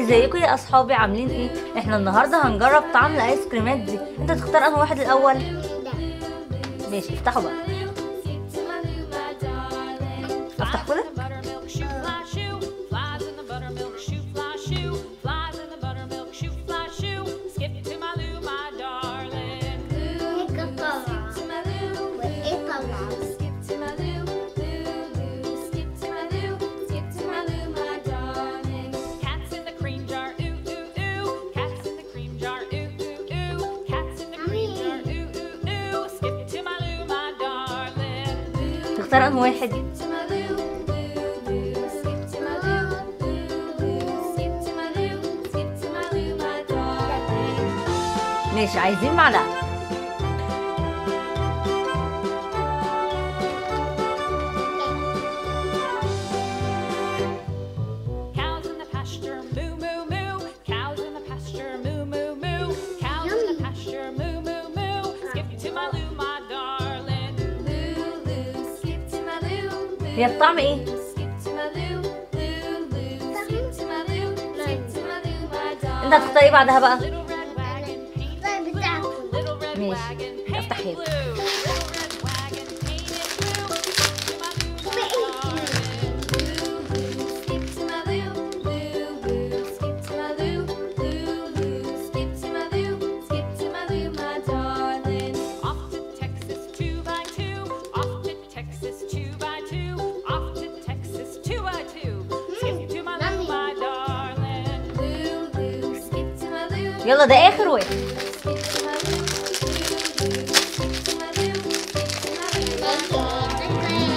ازيكم يا اصحابي عاملين ايه احنا النهارده هنجرب طعم الايس كريمات دي انت تختار انهي واحد الاول ده ماشي افتحوا بقى افتح كده buttermilk shoe fly shoe flies in the buttermilk shoe fly shoe flies in the buttermilk shoe fly shoe skip to my loo my darling هيك طلع وايه طلع skip to my loo loo loo skip to my loo skip to my loo my darling cats in the cream jar ooh ooh ooh cats in the cream jar ooh ooh ooh cats in the cream jar ooh ooh ooh skip to my loo my darling تختار انهي واحد to my loo loo loo skip to my loo loo loo skip to my loo skip to my loo my darling ماشي عايزين معلقه Cows in the pasture, moo moo moo. Cows in the pasture, moo moo moo. Cows in the pasture, moo moo moo. Skip to my loo, my darling. Loo loo, skip to my loo. هي الطعم ايه Skip to my loo, loo loo. Skip to my loo, skip to my loo, my انت darling. هتختار ايه بعدها بقى Little red wagon painted طيب بتاعكم Little red ماشي. wagon افتح painted هيك. blue. Little red wagon painted blue. Skip to my loo, my darling. Skip to my loo, loo, loo. Skip to my loo, loo, loo. Skip to my loo, skip to my loo, my darling. Off to Texas two by two. Off to Texas two by two. Off to Texas two by two. Skip to my loo, my darling. Loo, loo. Skip to my loo. يلا ده اخر واحد Skip to my loo, loo, loo. Skip to my loo, skip to my loo, my darling.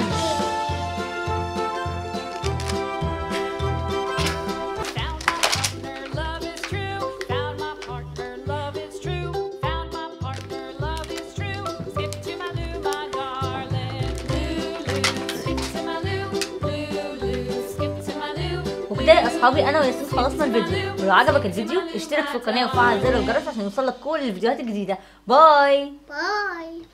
Found my partner, love is true. Found my partner, love is true. Found my partner, love is true. Skip to my loo, my darling. Loo loo, skip to my loo. Loo loo, skip to my loo. وكده يا اصحابي انا وياسين خلصنا الفيديو ولو عجبك الفيديو اشترك في القناه وفعل زر الجرس عشان يوصلك كل الفيديوهات الجديده باي باي